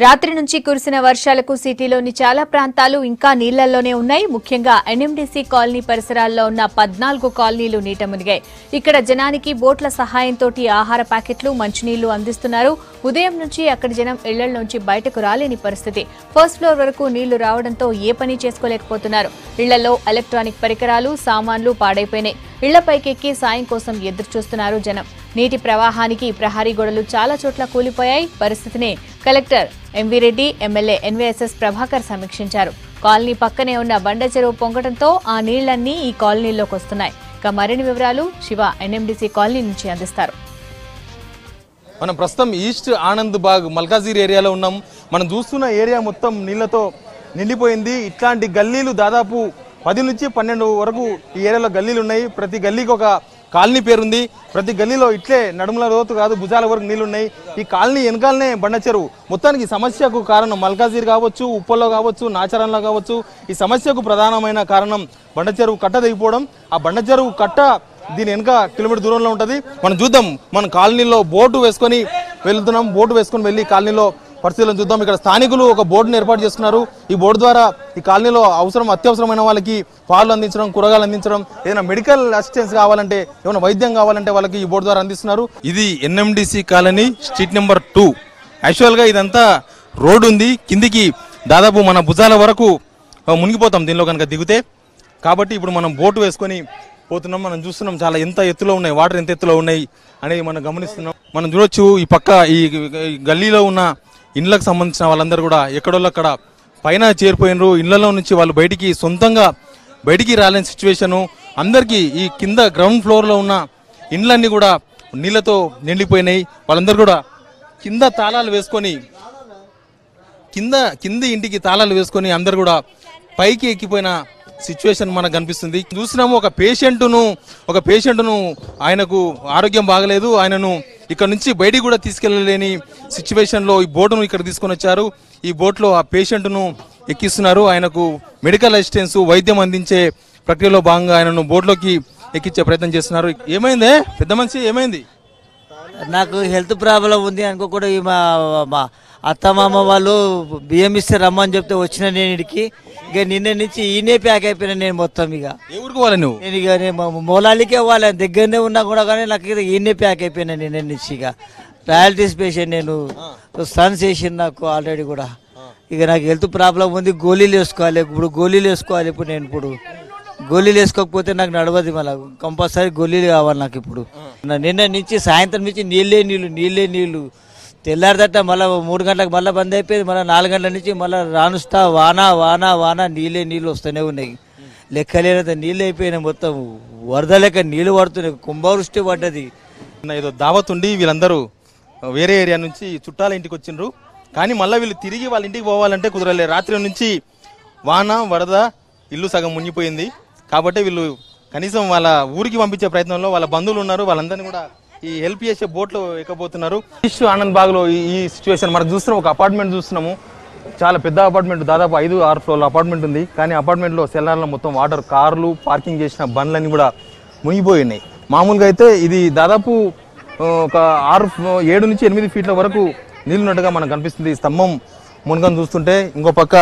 రాత్రి నుంచి కురిసిన వర్షాలకు సిటీలోని చాలా ప్రాంతాలు ఇంకా నీళ్లలోనే ఉన్నాయి ముఖ్యంగా ఎన్ఎండిసి కాలనీ పరిసరాల్లో ఉన్న పద్నాలుగు కాలనీలు నీట మునిగాయి ఇక్కడ జనానికి బోట్ల సహాయంతో ఆహార ప్యాకెట్లు మంచినీళ్లు అందిస్తున్నారు ఉదయం నుంచి అక్కడి జనం ఇళ్లలోంచి బయటకు రాలేని పరిస్థితి ఫస్ట్ ఫ్లోర్ వరకు నీళ్లు రావడంతో ఏ పని చేసుకోలేకపోతున్నారు ఇళ్లలో ఎలక్ట్రానిక్ పరికరాలు సామాన్లు పాడైపోయినాయి ఇళ్లపైకెక్కి సాయం కోసం ఎదురు చూస్తున్నారు జనం నీటి ప్రవాహానికి ప్రహారీ గోడలు చాలా చోట్ల కూలిపోయాయి పరిస్థితిని collector MV Reddy MLA NVSS Prabhakar సమీక్షించారు కాలనీ పక్కనే ఉన్న బండ చెరువు పొంగడంతో ఆ నీళ్లన్నీ ఈ కాలనీలోకి వస్తున్నాయి ఇక మరిన్ని వివరాలు శివ ఎన్ఎండిసి కాలనీ నుంచి అందిస్తారు మనం ప్రస్తుతం ఈస్ట్ ఆనంద్ బాగ్ మల్కాజీర్ ఏరియాలో ఉన్నాం మనం చూస్తున్న ఏరియా మొత్తం నీళ్లతో నిండిపోయింది ఇట్లాంటి గల్లీలు దాదాపు పది నుంచి పన్నెండు వరకు ఈ ఏరియాలో గల్లీలు ఉన్నాయి ప్రతి గల్లీకి ఒక కాలనీ పేరుంది ప్రతి గల్లీలో ఇట్లే నడుముల లోతు కాదు భుజాల వరకు నీళ్లు ఉన్నాయి ఈ కాలనీ వెనకాలనే బండ చెరువు మొత్తానికి ఈ సమస్యకు కారణం మల్కాజీర్ కావచ్చు ఉప్పల్లో కావచ్చు నాచారంలో కావచ్చు ఈ సమస్యకు ప్రధానమైన కారణం బండ చెరువు కట్ట తెగిపోవడం ఆ బండ చెరువు కట్ట దీని వెనుక కిలోమీటర్ దూరంలో ఉంటుంది మనం చూద్దాం మన కాలనీలో బోటు వేసుకొని వెళ్తున్నాం బోటు వేసుకొని వెళ్ళి కాలనీలో పరిస్థితులను చూద్దాం ఇక్కడ స్థానికులు ఒక బోర్డును ఏర్పాటు చేసుకున్నారు ఈ బోర్డు ద్వారా ఈ కాలనీలో అవసరం అత్యవసరమైన వాళ్ళకి పాలు అందించడం కూరగాయలు అందించడం ఏదైనా మెడికల్ అసిస్టెన్స్ కావాలంటే ఏమైనా వైద్యం కావాలంటే వాళ్ళకి ఈ బోర్డు ద్వారా అందిస్తున్నారు ఇది NMDC colony street number two యాక్చువల్గా ఇదంతా రోడ్ ఉంది కిందికి దాదాపు మన భుజాల వరకు ఆ, మునిగిపోతాం దీనిలో కనుక దిగితే కాబట్టి ఇప్పుడు మనం బోటు వేసుకొని పోతున్నాం మనం చూస్తున్నాం చాలా ఎంత ఎత్తులో ఉన్నాయి వాటర్ ఎంత ఎత్తులో ఉన్నాయి అనేది మనం గమనిస్తున్నాం మనం చూడొచ్చు ఈ పక్క ఈ ఈ గల్లీలో ఉన్న ఇండ్లకు సంబంధించిన వాళ్ళందరూ కూడా ఎక్కడోళ్ళు అక్కడ పైన చేరిపోయినరు ఇళ్లలో నుంచి వాళ్ళు బయటికి సొంతంగా బయటికి రాలేని సిచ్యువేషను అందరికీ ఈ కింద గ్రౌండ్ ఫ్లోర్లో ఉన్న ఇండ్లన్నీ కూడా నీళ్ళతో నిండిపోయినాయి వాళ్ళందరూ కూడా కింద తాళాలు వేసుకొని కింద కింద ఇంటికి తాళాలు వేసుకొని అందరు కూడా పైకి ఎక్కిపోయిన సిచ్యువేషన్ మనకు కనిపిస్తుంది చూసినాము ఒక పేషెంట్ను ఒక పేషెంట్ను ఆయనకు ఆరోగ్యం బాగలేదు ఆయనను ఇక్కడ నుంచి బయటికి కూడా తీసుకెళ్ళలేని సిచ్యువేషన్లో ఈ బోటును ఇక్కడ తీసుకొని వచ్చారు ఈ బోట్లో ఆ పేషెంట్ను ఎక్కిస్తున్నారు ఆయనకు మెడికల్ అసిస్టెన్స్ వైద్యం అందించే ప్రక్రియలో భాగంగా ఆయనను బోట్లోకి ఎక్కించే ప్రయత్నం చేస్తున్నారు ఏమైందే పెద్ద మనిషి ఏమైంది నాకు హెల్త్ ప్రాబ్లం ఉంది అనుకోకుండా ఈ మా మా అత్త మామ వాళ్ళు బియ్యం ఇస్తే రమ్మని చెప్తే వచ్చిన నేను ఇడికి ఇక నిన్న నుంచి ఈయనే ప్యాక్ అయిపోయినా నేను మొత్తం ఇక ఏ ఊరికి పోవాలి నువ్వు నేను ఇక నేను మా- మూలాలికే వాళ్ళ దగ్గరనే ఉన్నా కూడా కానీ నాకు ఇక ఈయనే ప్యాక్ అయిపోయినా నిన్న నుంచి ఇక డయాలిటీస్ పేషెంట్ నేను సన్స్ వేసింది నాకు ఆల్రెడీ కూడా ఇక నాకు హెల్త్ ప్రాబ్లం ఉంది గోళీలు వేసుకోవాలి ఇప్పుడు గోళీలు వేసుకోవాలి ఇప్పుడు నేను ఇప్పుడు గోళీలు వేసుకోకపోతే నాకు నడవదు మళ్ళీ కంపల్సరీ గోళీలు కావాలి నాకు ఇప్పుడు నా నిన్న నుంచి సాయంత్రం నుంచి నీళ్ళే నీళ్ళు నీళ్ళే నీళ్ళు తెల్లారిదట మళ్ళీ మూడు గంటలకు మళ్ళీ బంద్ అయిపోయింది మళ్ళీ నాలుగు గంటల నుంచి మళ్ళీ రానుస్తా వాన వాన వాన నీళ్ళే నీళ్ళు వస్తూనే ఉన్నాయి లెక్కలేనంత నీళ్ళు అయిపోయినాయి మొత్తం వరద లెక్క నీళ్ళు పడుతున్నాయి కుంభవృష్టి పడ్డది నిన్న ఏదో దావత్ ఉండి వీళ్ళందరూ వేరే ఏరియా నుంచి చుట్టాల ఇంటికి వచ్చిండ్రు కానీ మళ్ళీ వీళ్ళు తిరిగి వాళ్ళ ఇంటికి పోవాలంటే కుదరలే రాత్రి నుంచి వాన వరద ఇల్లు సగం మునిగిపోయింది కాబట్టి వీళ్ళు కనీసం వాళ్ళ ఊరికి పంపించే ప్రయత్నంలో వాళ్ళ బంధువులు ఉన్నారు వాళ్ళందరినీ కూడా ఈ హెల్ప్ చేసే బోట్లో ఎక్కబోతున్నారు ఈస్ట్ ఆనంద్ బాగ్ లో ఈ సిచ్యువేషన్ మనకు చూస్తున్నాం ఒక అపార్ట్మెంట్ చూస్తున్నాము చాలా పెద్ద అపార్ట్మెంట్ దాదాపు ఐదు ఆరు ఫ్లోర్ల అపార్ట్మెంట్ ఉంది కానీ అపార్ట్మెంట్లో సెల్లార్లో మొత్తం వాటర్ కార్లు పార్కింగ్ చేసిన బండ్లన్నీ కూడా మునిగిపోయి ఉన్నాయి మామూలుగా అయితే ఇది దాదాపు ఆ, ఒక ఆరు ఫ్లో- ఏడు నుంచి ఎనిమిది ఫీట్ల వరకు నీళ్ళున్నట్టుగా మనకు కనిపిస్తుంది ఈ స్తంభం మునగని చూస్తుంటే ఇంకో పక్క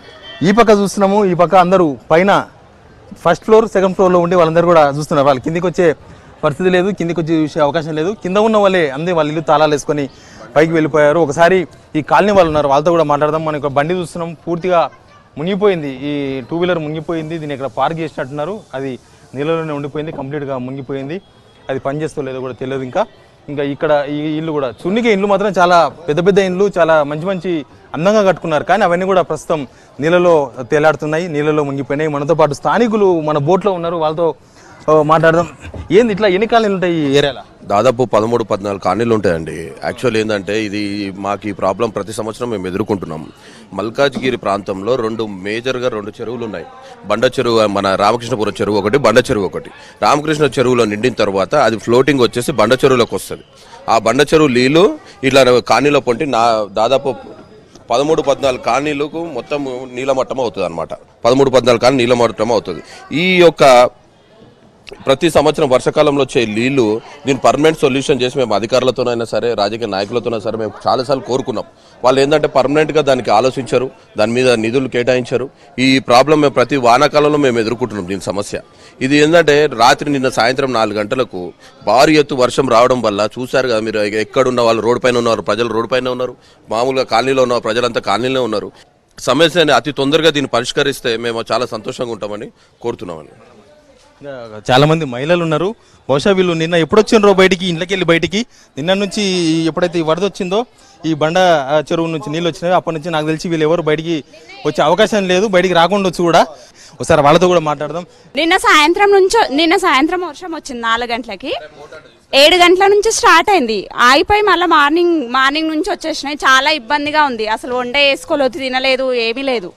ఈ పక్క చూస్తున్నాము ఈ పక్క అందరూ పైన ఫస్ట్ ఫ్లోర్ సెకండ్ ఫ్లోర్లో ఉండి వాళ్ళందరూ కూడా చూస్తున్నారు వాళ్ళు కిందికి వచ్చే పరిస్థితి లేదు కిందికి వచ్చి చూసే అవకాశం లేదు కింద ఉన్న వాళ్ళే అందరి వాళ్ళ ఇల్లు తాళాలు వేసుకొని పైకి వెళ్ళిపోయారు ఒకసారి ఈ కాలనీ వాళ్ళు ఉన్నారు వాళ్ళతో కూడా మాట్లాడదాం మనం ఇక్కడ బండి చూస్తున్నాం పూర్తిగా మునిగిపోయింది ఈ టూ వీలర్ మునిగిపోయింది దీన్ని ఇక్కడ పార్క్ చేసినట్టున్నారు అది నీళ్ళలోనే ఉండిపోయింది కంప్లీట్గా మునిగిపోయింది అది పనిచేస్తో లేదో కూడా తెలియదు ఇంకా ఇంకా ఇక్కడ ఈ ఇల్లు కూడా చున్నికి ఇల్లు మాత్రం చాలా పెద్ద పెద్ద ఇల్లు చాలా మంచి మంచి అందంగా కట్టుకున్నారు కానీ అవన్నీ కూడా ప్రస్తుతం నీళ్ళలో తేలాడుతున్నాయి నీళ్ళలో మునిగిపోయినాయి మనతో పాటు స్థానికులు మన బోట్లో ఉన్నారు వాళ్ళతో ఆ, మాట్లాడదాం ఏంది ఇట్లా ఎన్ని కాలనీలు ఉంటాయి ఈ ఏరియాలో దాదాపు పదమూడు పద్నాలుగు కాలనీలు ఉంటాయండి యాక్చువల్ ఏంటంటే ఇది మాకు ఈ ప్రాబ్లం ప్రతి సంవత్సరం మేము ఎదుర్కొంటున్నాం మల్కాజ్గిరి ప్రాంతంలో రెండు మేజర్గా రెండు చెరువులు ఉన్నాయి బండ చెరువు మన రామకృష్ణపురం చెరువు ఒకటి బండ చెరువు ఒకటి రామకృష్ణ చెరువులో నిండిన తర్వాత అది ఫ్లోటింగ్ వచ్చేసి బండ చెరువులోకి వస్తుంది ఆ బండ చెరువు నీళ్లు ఇట్లా కాలనీలో పొంటి నా దాదాపు పదమూడు పద్నాలుగు కాలనీలకు మొత్తం నీలమట్టం అవుతుంది అనమాట పదమూడు పద్నాలుగు కాలనీ నీలమట్టం అవుతుంది ఈ యొక్క ప్రతి సంవత్సరం వర్షాకాలంలో వచ్చే నీళ్లు దీని పర్మనెంట్ సొల్యూషన్ చేసి మేము అధికారులతోనైనా సరే రాజకీయ నాయకులతోనైనా సరే మేము చాలాసార్లు కోరుకున్నాం వాళ్ళు ఏంటంటే పర్మనెంట్గా దానికి ఆలోచించారు దాని మీద నిధులు కేటాయించారు ఈ ప్రాబ్లం మేము ప్రతి వానాకాలంలో మేము ఎదుర్కొంటున్నాం దీని సమస్య ఇది ఏంటంటే రాత్రి నిన్న సాయంత్రం నాలుగు గంటలకు భారీ ఎత్తు వర్షం రావడం వల్ల చూశారు కదా మీరు ఎక్కడున్న వాళ్ళు రోడ్డు పైన ఉన్నారు ప్రజలు రోడ్డు పైన ఉన్నారు మామూలుగా కాలనీలో ఉన్న ప్రజలంతా కాలనీలో ఉన్నారు సమస్యని అతి తొందరగా దీన్ని పరిష్కరిస్తే మేము చాలా సంతోషంగా ఉంటామని కోరుతున్నామని ఇంకా చాలా మంది మహిళలు ఉన్నారు బహుశా వీళ్ళు నిన్న ఎప్పుడు వచ్చిండ్రో బయటికి ఇంట్లోకి వెళ్ళి బయటికి నిన్న నుంచి ఎప్పుడైతే ఈ వరద వచ్చిందో ఈ బండ ఆ, చెరువు నుంచి నీళ్ళు వచ్చినాయో అప్పటి నుంచి నాకు తెలిసి వీళ్ళు ఎవరు బయటికి వచ్చే అవకాశం లేదు బయటికి రాకుండా వచ్చు కూడా ఒకసారి వాళ్ళతో కూడా మాట్లాడదాం నిన్న సాయంత్రం నుంచి నిన్న సాయంత్రం వర్షం వచ్చింది నాలుగు గంటలకి ఏడు గంటల నుంచి స్టార్ట్ అయింది ఆగిపోయి మళ్ళీ మార్నింగ్ మార్నింగ్ నుంచి వచ్చేసినాయి చాలా ఇబ్బందిగా ఉంది అసలు వంట వేసుకోలేదు తినలేదు ఏమీ లేదు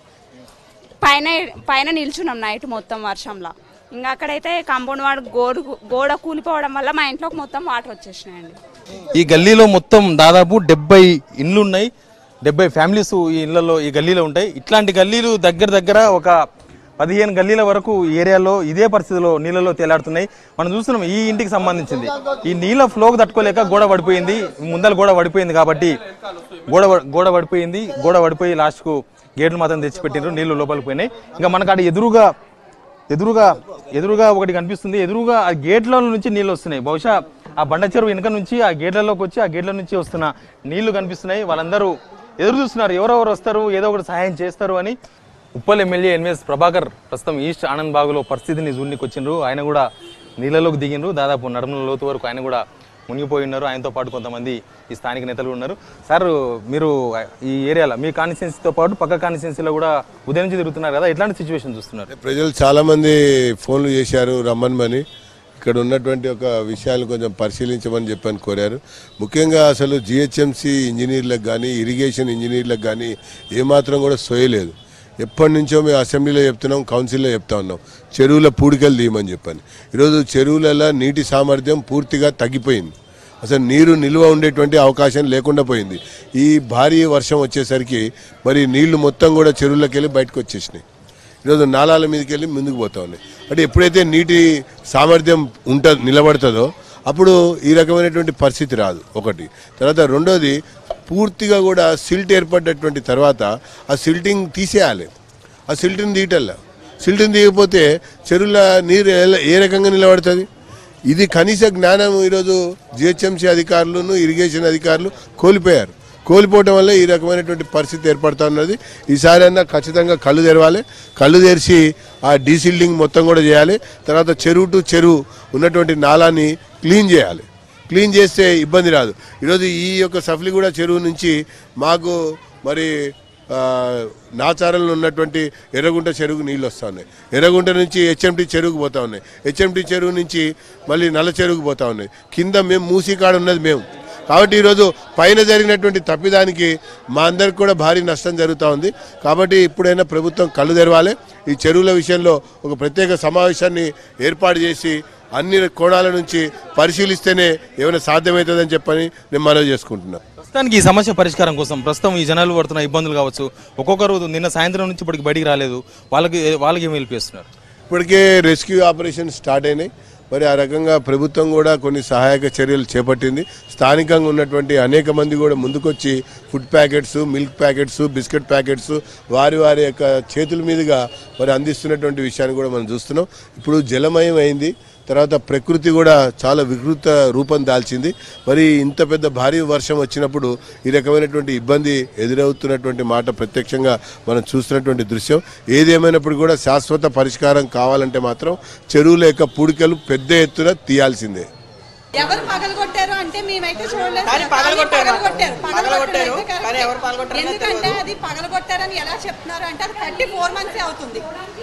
పైన పైన నిల్చున్నాం నైట్ మొత్తం వర్షంలో ఇంకా అక్కడైతే కాంపౌండ్ వాడు గోడ గోడ కూలిపోవడం వల్ల మా ఇంట్లోకి మొత్తం వాటర్ వచ్చేసినాయండి ఈ గల్లీలో మొత్తం దాదాపు డెబ్బై ఇండ్లు ఉన్నాయి డెబ్బై ఫ్యామిలీస్ ఈ ఇళ్లలో ఈ గల్లీలో ఉంటాయి ఇట్లాంటి గల్లీలు దగ్గర దగ్గర ఒక పదిహేను గల్లీల వరకు ఈ ఏరియాలో ఇదే పరిస్థితిలో నీళ్ళలో తేలాడుతున్నాయి మనం చూస్తున్నాం ఈ ఇంటికి సంబంధించింది ఈ నీళ్ళ ఫ్లోకి తట్టుకోలేక గోడ పడిపోయింది ముందల గోడ పడిపోయింది కాబట్టి గోడ ప- గోడ పడిపోయింది గోడ పడిపోయి లాస్ట్కు గేట్లు మాత్రం తెచ్చిపెట్టిండ్రు నీళ్లు లోపలికి పోయినాయి ఇంకా మనకు అక్కడ ఎదురుగా ఎదురుగా ఎదురుగా ఒకటి కనిపిస్తుంది ఎదురుగా ఆ గేట్ల నుంచి నీళ్ళు వస్తున్నాయి బహుశా ఆ బండ చెరువు వెనుక నుంచి ఆ గేట్లలోకి వచ్చి ఆ గేట్ల నుంచి వస్తున్న నీళ్లు కనిపిస్తున్నాయి వాళ్ళందరూ ఎదురు చూస్తున్నారు ఎవరెవరు వస్తారు ఏదో ఒకటి సహాయం చేస్తారు అని ఉప్పల్ ఎమ్మెల్యే ఎన్విఎస్ ప్రభాకర్ ప్రస్తుతం ఈస్ట్ ఆనంద్ బాగులో పరిస్థితిని జూన్నికి వచ్చిండ్రు ఆయన కూడా నీళ్ళలోకి దిగిండ్రు దాదాపు నడుముల లోతు వరకు ఆయన కూడా మునిగిపోయి ఉన్నారు ఆయనతో పాటు కొంతమంది ఈ స్థానిక నేతలు ఉన్నారు సార్ మీరు ఈ ఏరియాలో మీ కాన్స్టిట్యున్సీతో పాటు పక్క కాన్స్టిట్యున్సీలో కూడా ఉదయం నుంచి తిరుగుతున్నారు కదా ఎట్లాంటి సిచ్యువేషన్ చూస్తున్నారు ప్రజలు చాలా మంది ఫోన్లు చేశారు రమ్మనమని ఇక్కడ ఉన్నటువంటి ఒక విషయాలు కొంచెం పరిశీలించమని చెప్పని కోరారు ముఖ్యంగా అసలు జిహెచ్ఎంసి ఇంజనీర్లకు కానీ ఇరిగేషన్ ఇంజనీర్లకు కానీ ఏమాత్రం కూడా సోయలేదు ఎప్పటి నుంచో మేము అసెంబ్లీలో చెప్తున్నాం కౌన్సిల్లో చెప్తా ఉన్నాం చెరువుల పూడికలు తీయమని చెప్పని ఈరోజు చెరువులలో నీటి సామర్థ్యం పూర్తిగా తగ్గిపోయింది అసలు నీరు నిల్వ ఉండేటువంటి అవకాశం లేకుండా పోయింది ఈ భారీ వర్షం వచ్చేసరికి మరి నీళ్లు మొత్తం కూడా చెరువులకు వెళ్ళి బయటకు వచ్చేసినాయి ఈరోజు నాలాల మీదకి వెళ్ళి ముందుకు పోతా ఉన్నాయి అంటే ఎప్పుడైతే నీటి సామర్థ్యం ఉంట నిలబడుతుందో అప్పుడు ఈ రకమైనటువంటి పరిస్థితి రాదు ఒకటి తర్వాత రెండోది పూర్తిగా కూడా సిల్ట్ ఏర్పడ్డటువంటి తర్వాత ఆ సిల్టింగ్ తీసేయాలి ఆ సిల్ట్ని తీయటల్లా సిల్ట్ని తీయకపోతే చెరువుల నీరు ఎలా- ఏ రకంగా నిలబడుతుంది ఇది కనీస జ్ఞానం ఈరోజు జిహెచ్ఎంసీ అధికారులను ఇరిగేషన్ అధికారులు కోల్పోయారు కోల్పోవటం వల్ల ఈ రకమైనటువంటి పరిస్థితి ఏర్పడుతా ఉన్నది ఈసారి అన్నా ఖచ్చితంగా కళ్ళు తెరవాలి కళ్ళు తెరిచి ఆ డీసిల్డింగ్ మొత్తం కూడా చేయాలి తర్వాత చెరువు టు చెరువు ఉన్నటువంటి నాలాన్ని క్లీన్ చేయాలి క్లీన్ చేస్తే ఇబ్బంది రాదు ఈరోజు ఈ యొక్క సఫ్లిగూడ చెరువు నుంచి మాకు మరి ఆ, నాచారంలో ఉన్నటువంటి ఎర్రగుంట చెరువుకు నీళ్ళు వస్తూ ఉన్నాయి ఎర్రగుంట నుంచి హెచ్ఎంటి చెరువుకు పోతా ఉన్నాయి హెచ్ఎంటి చెరువు నుంచి మళ్ళీ నల్ల చెరువుకు పోతా ఉన్నాయి కింద మేము మూసీకాడ ఉన్నది మేము కాబట్టి ఈరోజు పైన జరిగినటువంటి తప్పిదానికి మా అందరికి కూడా భారీ నష్టం జరుగుతూ ఉంది కాబట్టి ఇప్పుడైనా ప్రభుత్వం కళ్ళు తెరవాలి ఈ చెరువుల విషయంలో ఒక ప్రత్యేక సమావేశాన్ని ఏర్పాటు చేసి అన్ని కోణాల నుంచి పరిశీలిస్తేనే ఏమైనా సాధ్యమవుతుందని చెప్పని నేను మనవి చేసుకుంటున్నాను ప్రస్తుతానికి ఈ సమస్య పరిష్కారం కోసం ప్రస్తుతం ఈ జనాలు పడుతున్న ఇబ్బందులు కావచ్చు ఒక్కొక్కరు నిన్న సాయంత్రం నుంచి ఇప్పటికి బయటికి రాలేదు వాళ్ళకి వాళ్ళకి ఏమి హెల్ప్ చేస్తున్నారు ఇప్పటికే రెస్క్యూ ఆపరేషన్ స్టార్ట్ అయినాయి మరి ఆ రకంగా ప్రభుత్వం కూడా కొన్ని సహాయక చర్యలు చేపట్టింది స్థానికంగా ఉన్నటువంటి అనేక మంది కూడా ముందుకొచ్చి food packets milk packets biscuit packets వారి వారి యొక్క చేతుల మీదుగా మరి అందిస్తున్నటువంటి విషయాన్ని కూడా మనం చూస్తున్నాం ఇప్పుడు జలమయం అయింది తర్వాత ప్రకృతి కూడా చాలా వికృత రూపం దాల్చింది మరి ఇంత పెద్ద భారీ వర్షం వచ్చినప్పుడు ఈ రకమైనటువంటి ఇబ్బంది ఎదురవుతున్నటువంటి మాట ప్రత్యక్షంగా మనం చూస్తున్నటువంటి దృశ్యం ఏదేమైనప్పుడు కూడా శాశ్వత పరిష్కారం కావాలంటే మాత్రం చెరువుల యొక్క పూడికలు పెద్ద ఎత్తున తీయాల్సిందే ఎవరు పగలగొట్టారు అంటే మేమైతే చూడలేదు కానీ సార్. పగలగొట్టారు కానీ పగలగొట్టారు పగలగొట్టారు. అయితే కరెక్టే. కానీ ఎవరు పగలగొట్టారో ఎందుకంటే అది పగలగొట్టారని ఎలా చెప్తున్నారు అంటే అది థర్టీ ఫోర్ మంత్స్ అవుతుంది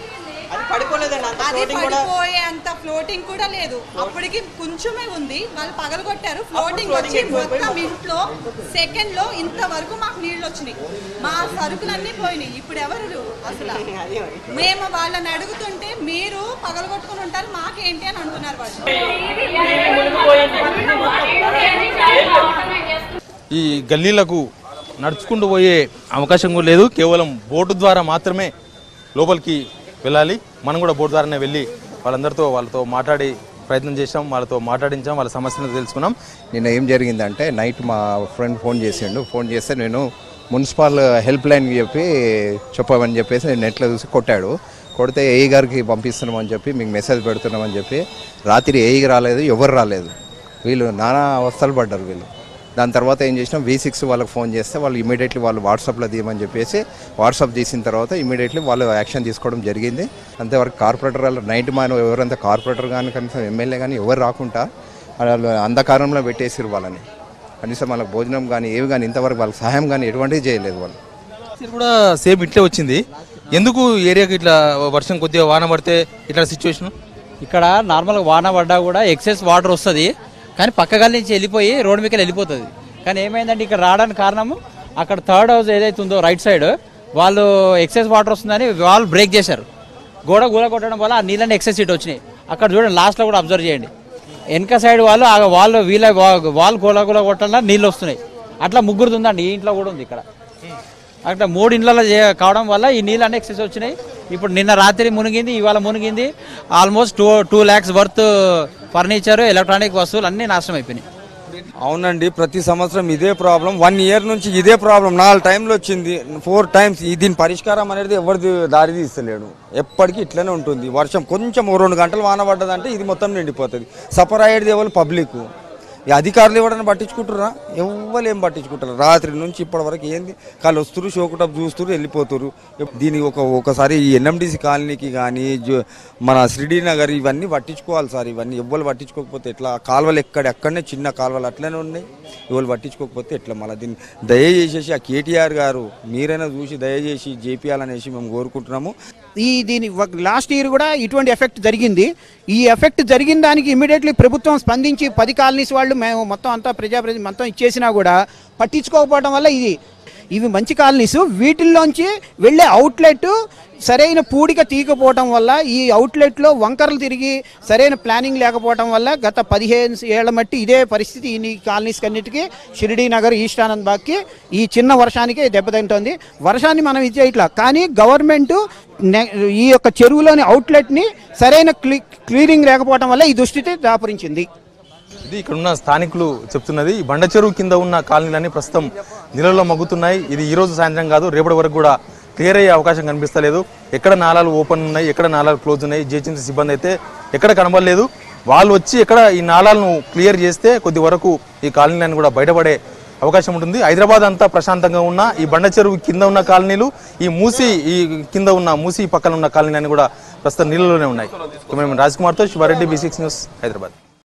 అది పడిపోలేదండి అంత అది ఫ్లోటింగ్ కూడా పడిపోయే అంత ఫ్లోటింగ్ కూడా లేదు అప్పటికి కొంచెమే ఉంది వాళ్ళు పగలగొట్టారు ఫ్లోటింగ్ floating వచ్చి ఎక్కువైపోయి మొత్తం ఇంట్లో సెకండ్ లో ఇంతవరకు మాకు నీళ్ళు వచ్చినాయి మా సరుకులన్నీ పోయినాయి ఇప్పుడు ఎవరు అసలు అదే మరి. మేము వాళ్ళని అడుగుతుంటే మీరు పగలగొట్టుకుని ఉంటారు మాకేంటి అని అంటున్నారు వాళ్ళు ఈ గల్లీలకు నడుచుకుంటూ పోయే అవకాశం కూడా లేదు కేవలం బోటు ద్వారా మాత్రమే లోపలికి వెళ్ళాలి మనం కూడా బోటు ద్వారానే వెళ్ళి వాళ్ళందరితో వాళ్ళతో మాట్లాడి ప్రయత్నం చేసాం వాళ్ళతో మాట్లాడించాం వాళ్ళ సమస్యలను తెలుసుకున్నాం నిన్న ఏం జరిగిందంటే నైట్ మా ఫ్రెండ్ ఫోన్ చేసిండు ఫోన్ చేస్తే నేను మున్సిపల్ హెల్ప్ లైన్ చెప్పి చెప్పమని చెప్పేసి నేను నెట్లో చూసి కొట్టాడు కొడితే ఏఈ గారికి పంపిస్తున్నామని చెప్పి మీకు మెసేజ్ పెడుతున్నామని చెప్పి రాత్రి ఏఈకి రాలేదు ఎవరు రాలేదు వీళ్ళు నానా అవస్థలు పడ్డారు వీళ్ళు దాని తర్వాత ఏం చేసినాం వి సిక్స్ వాళ్ళకి ఫోన్ చేస్తే వాళ్ళు ఇమీడియట్లీ వాళ్ళు వాట్సాప్లో తీయమని చెప్పేసి వాట్సాప్ తీసిన తర్వాత ఇమీడియట్లీ వాళ్ళు యాక్షన్ తీసుకోవడం జరిగింది అంతేవరకు కార్పొరేటర్ వాళ్ళు నైట్ మాన ఎవరంతా కార్పొరేటర్ కానీ కనీసం ఎమ్మెల్యే కానీ ఎవరు రాకుండా వాళ్ళు అంధకారంలో పెట్టేసిరు వాళ్ళని కనీసం వాళ్ళకి భోజనం కానీ ఏవి కానీ ఇంతవరకు వాళ్ళకి సహాయం కానీ ఎటువంటిది చేయలేదు వాళ్ళు ఇది కూడా సేమ్ ఇట్లే వచ్చింది ఎందుకు ఏరియాకి ఇట్లా వర్షం కొద్దిగా వాన పడితే ఇట్లా సిచ్యువేషన్ ఇక్కడ నార్మల్గా వాన పడ్డా కూడా ఎక్సెస్ వాటర్ వస్తుంది కానీ పక్క గల్లి నుంచి వెళ్ళిపోయి రోడ్డు మీద వెళ్ళిపోతుంది కానీ ఏమైందంటే ఇక్కడ రావడానికి కారణము అక్కడ థర్డ్ హౌస్ ఏదైతే ఉందో రైట్ సైడ్ వాళ్ళు ఎక్సెస్ వాటర్ వస్తుందని వాళ్ళు బ్రేక్ చేశారు గోడ గోడ కొట్టడం వల్ల ఆ నీళ్ళని ఎక్సెస్ సీట్ వచ్చినాయి అక్కడ చూడండి లాస్ట్లో కూడా అబ్జర్వ్ చేయండి వెనక సైడ్ వాళ్ళు ఆ వాళ్ళు వీళ్ళ వాళ్ళు గోల గోల కొట్టడం నీళ్ళు వస్తున్నాయి అట్లా ముగ్గురుది ఉందండి ఈ ఇంట్లో కూడా ఉంది ఇక్కడ అట్లా మూడు ఇండ్లలో చే- కావడం వల్ల ఈ నీళ్ళు అన్ని ఎక్సెస్ వచ్చినాయి ఇప్పుడు నిన్న రాత్రి మునిగింది ఇవాళ మునిగింది almost two two lakhs worth furniture electronic వస్తువులు అన్నీ నాశనం అయిపోయినాయి అవునండి ప్రతి సంవత్సరం ఇదే ప్రాబ్లం వన్ ఇయర్ నుంచి ఇదే ప్రాబ్లం నాలుగు టైంలు వచ్చింది ఫోర్ టైమ్స్ ఈ దీని పరిష్కారం అనేది ఎవరిది దారి తీస్తలేడు ఎప్పటికీ ఇట్లనే ఉంటుంది వర్షం కొంచెం ఓ రెండు గంటలు వాన పడ్డదంటే ఇది మొత్తం నిండిపోతుంది సఫర్ అయ్యేది ఎవరు పబ్లిక్ ఈ అధికారులు ఎవరైనా పట్టించుకుంటారా ఎవ్వరు ఏం పట్టించుకుంటారు రాత్రి నుంచి ఇప్పటి వరకు ఏంది వాళ్ళు వస్తురు షోకుటప్ చూస్తురు వెళ్ళిపోతురు దీని ఒక ఒకసారి ఈ ఎన్ఎండిసి కాలనీకి కానీ జో- మన శ్రీనగర్ ఇవన్నీ పట్టించుకోవాలి సార్ ఇవన్నీ ఎవ్వరు పట్టించుకోకపోతే ఎట్లా కాలువలు ఎక్కడ ఎక్కడనే చిన్న కాలువలు అట్లనే ఉన్నాయి ఎవరు పట్టించుకోకపోతే ఎట్లా మళ్ళీ దీన్ని దయచేసేసి ఆ కేటీఆర్ గారు మీరైనా చూసి దయచేసి చేపియాలనేసి మేము కోరుకుంటున్నాము ఈ దీని లాస్ట్ ఇయర్ కూడా ఇటువంటి ఎఫెక్ట్ జరిగింది ఈ ఎఫెక్ట్ జరిగిన దానికి ఇమీడియట్లీ ప్రభుత్వం స్పందించి పది కాలనీస్ వాళ్ళు మేము మొత్తం అంతా ప్రజాప్రతి మొత్తం ఇచ్చేసినా కూడా పట్టించుకోకపోవడం వల్ల ఇది ఇవి మంచి కాలనీస్ వీటిల్లోంచి వెళ్ళే అవుట్లెట్ సరైన పూడిక తీయకపోవడం వల్ల ఈ అవుట్లెట్లో వంకరలు తిరిగి సరైన ప్లానింగ్ లేకపోవడం వల్ల గత పదిహేను ఏళ్ల మట్టి ఇదే పరిస్థితి ఈ కాలనీస్ అన్నిటికీ షిరిడీ నగర్ ఈస్ట్ ఆనంద్ బాగ్కి ఈ చిన్న వర్షానికే దెబ్బతింటుంది వర్షాన్ని మనం ఇచ్చే ఇట్లా కానీ గవర్నమెంట్ ఈ యొక్క చెరువులోని అవుట్లెట్ని సరైన క్లీ క్లీనింగ్ లేకపోవడం వల్ల ఈ దుస్థితి దాపురించింది ఇది ఇక్కడ ఉన్న స్థానికులు చెప్తున్నది ఈ బండ చెరువు కింద ఉన్న కాలనీలన్నీ ప్రస్తుతం నీళ్ళలో మగ్గుతున్నాయి ఇది ఈ రోజు సాయంత్రం కాదు రేపటి వరకు కూడా క్లియర్ అయ్యే అవకాశం కనిపిస్తలేదు ఎక్కడ నాలాలు ఓపెన్ ఉన్నాయి ఎక్కడ నాలాలు క్లోజ్ ఉన్నాయి జిహెచ్ఎంసీ సిబ్బంది అయితే ఎక్కడ కనబడలేదు వాళ్ళు వచ్చి ఎక్కడ ఈ నాలాలను క్లియర్ చేస్తే కొద్ది వరకు ఈ కాలనీలన్నీ కూడా బయటపడే అవకాశం ఉంటుంది హైదరాబాద్ అంతా ప్రశాంతంగా ఉన్న ఈ బండ చెరువు కింద ఉన్న కాలనీలు ఈ మూసి ఈ కింద ఉన్న మూసి పక్కన ఉన్న కాలనీలన్నీ కూడా ప్రస్తుతం నీళ్ళలోనే ఉన్నాయి మేము రాజ్ కుమార్తో Sivareddy B six news Hyderabad